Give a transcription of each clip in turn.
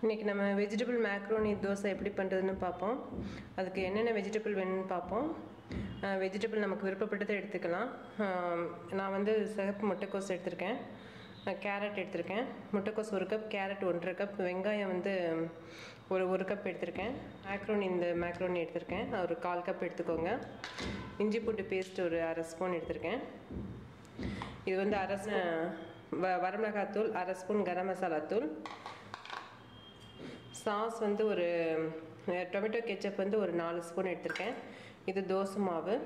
இன்றைக்கி நம்ம vegetable macaroni dosa எப்படி பண்ணுறதுன்னு பார்ப்போம் அதுக்கு என்னென்ன வெஜிடபிள் வேணும்னு பார்ப்போம் வெஜிடபிள் நமக்கு விருப்பப்பட்டதை எடுத்துக்கலாம் ஆஹ் நான் வந்து சிகப்பு முட்டைக்கோஸ் எடுத்திருக்கேன் கேரட் எடுத்திருக்கேன் முட்டைக்கோஸ் ஒரு கப் கேரட் ஒன்றரை கப் வெங்காயம் வந்து ஒரு ஒரு கப் எடுத்திருக்கேன் மேக்ரோனி இந்த மேக்ரோனி எடுத்திருக்கேன் ஒரு கால் கப் எடுத்துக்கோங்க இஞ்சி பூண்டு பேஸ்ட் ஒரு அரை ஸ்பூன் எடுத்திருக்கேன் இது வந்து அரை ஸ்பூன் வ வரமிளகாத்தூள் அரை ஸ்பூன் கரம் மசாலா தூள் சாஸ் வந்து ஒரு டொமேட்டோ கெச்சப் வந்து ஒரு நாலு ஸ்பூன் எடுத்திருக்கேன் இது தோசை மாவு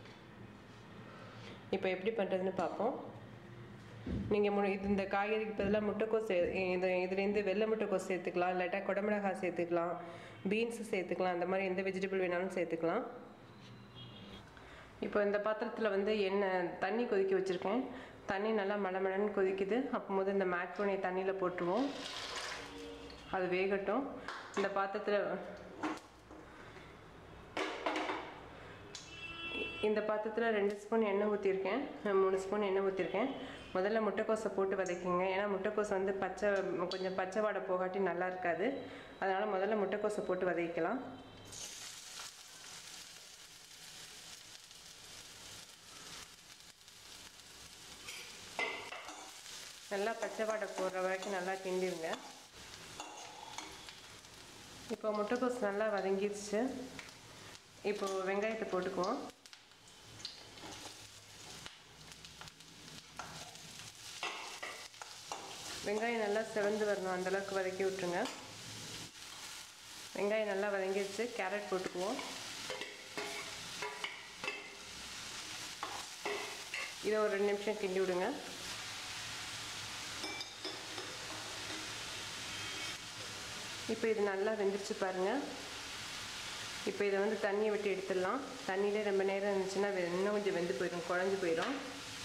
இப்போ எப்படி பண்ணுறதுன்னு பார்ப்போம் நீங்கள் மு இது இந்த காய்கறிக்கு பதிலாக முட்டைக்கோஸ் சே இது இதுலேருந்து வெள்ளை முட்டைக்கோஸ் சேர்த்துக்கலாம் இல்லாட்டா குடமிளகாய் சேர்த்துக்கலாம் பீன்ஸ் சேர்த்துக்கலாம் அந்த மாதிரி எந்த வெஜிடபிள் வேணாலும் சேர்த்துக்கலாம் இப்போ இந்த பாத்திரத்தில் வந்து எண்ணெய் தண்ணி கொதிக்க வச்சுருக்கேன் தண்ணி நல்லா மலமலன்னு கொதிக்குது அப்போ போது இந்த மேக்ரோனியை தண்ணியில் போட்டுருவோம் அது வேகட்டும் இந்த பாத்திரத்தில் இந்த பாத்திரத்தில் ரெண்டு ஸ்பூன் எண்ணெய் ஊற்றிருக்கேன் மூணு ஸ்பூன் எண்ணெய் ஊற்றிருக்கேன் முதல்ல முட்டைக்கோஸை போட்டு வதக்கிங்க ஏன்னா முட்டைக்கோஸ் வந்து பச்சை கொஞ்சம் பச்சை வாடை போகாட்டி நல்லா இருக்காது அதனால் முதல்ல முட்டைக்கோஸை போட்டு வதக்கிக்கலாம் நல்லா பச்சை வாடை போடுற வரைக்கும் நல்லா கிண்டிடுங்க இப்போ முட்டைக்கோஸ் நல்லா வதங்கிடுச்சு இப்போ வெங்காயத்தை போட்டுக்குவோம் வெங்காயம் நல்லா செவந்து வரணும் அந்தளவுக்கு வதக்கி விட்ருங்க வெங்காயம் நல்லா வதங்கிடுச்சு கேரட் போட்டுக்குவோம் இதை ஒரு ரெண்டு நிமிஷம் கிண்டி விடுங்க இப்போ இது நல்லா வெந்துருச்சு பாருங்கள் இப்போ இதை வந்து தண்ணியை விட்டு எடுத்துடலாம் தண்ணியிலே ரொம்ப நேரம் இருந்துச்சுன்னா இன்னும் கொஞ்சம் வெந்து போயிடும் குழஞ்சி போயிடும்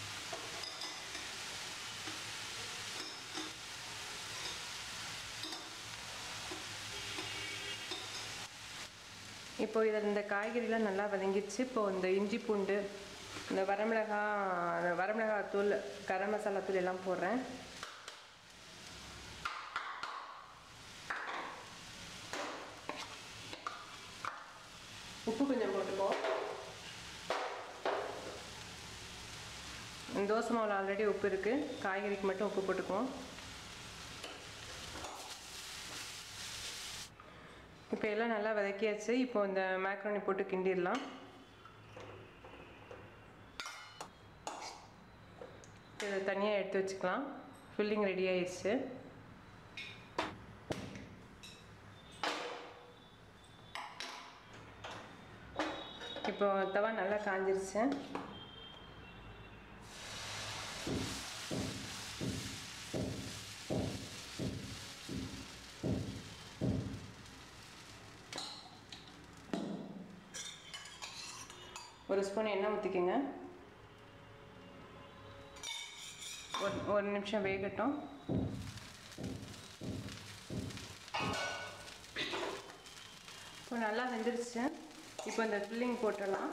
இப்போ இதில் இந்த காய்கறிலாம் நல்லா வதங்கிடுச்சு இப்போது இந்த இஞ்சி பூண்டு இந்த வரமிளகா வரமிளகா தூள் கரம் மசாலா தூள் எல்லாம் போடுறேன் உப்பு கொஞ்சம் போட்டுப்போம் தோசை மாவில் ஆல்ரெடி உப்பு இருக்குது காய்கறிக்கு மட்டும் உப்பு போட்டுக்குவோம் இப்போ எல்லாம் நல்லா வதக்கியாச்சு இப்போ இந்த மேக்ரோனி போட்டு கிண்டிடலாம் இதை தனியாக எடுத்து வச்சுக்கலாம் ஃபில்லிங் ரெடி ஆயிடுச்சு இப்போ தவா நல்லா காஞ்சிருச்சு ஒரு ஸ்பூன் எண்ணெய் ஊற்றிக்கோங்க ஒரு ஒரு நிமிஷம் வேகட்டும் இப்போ நல்லா வெந்துருச்சு இப்போ இந்த ஃபில்லிங் போட்டுடலாம்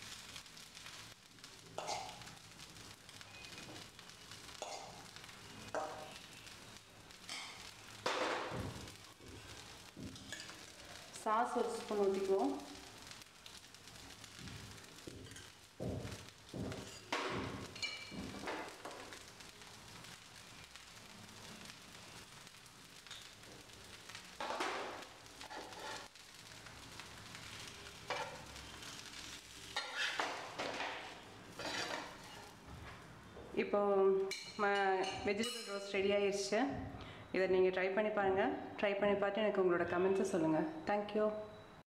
சாஸ் ஒரு ஸ்பூன் ஊற்றிக்குவோம் இப்போ ம வெஜிடபிள் ரோஸ்ட் ரெடி ஆயிடுச்சு இதை நீங்கள் ட்ரை பண்ணி பாருங்கள் ட்ரை பண்ணி பார்த்து எனக்கு உங்களோட கமெண்ட்ஸை சொல்லுங்கள் தேங்க்யூ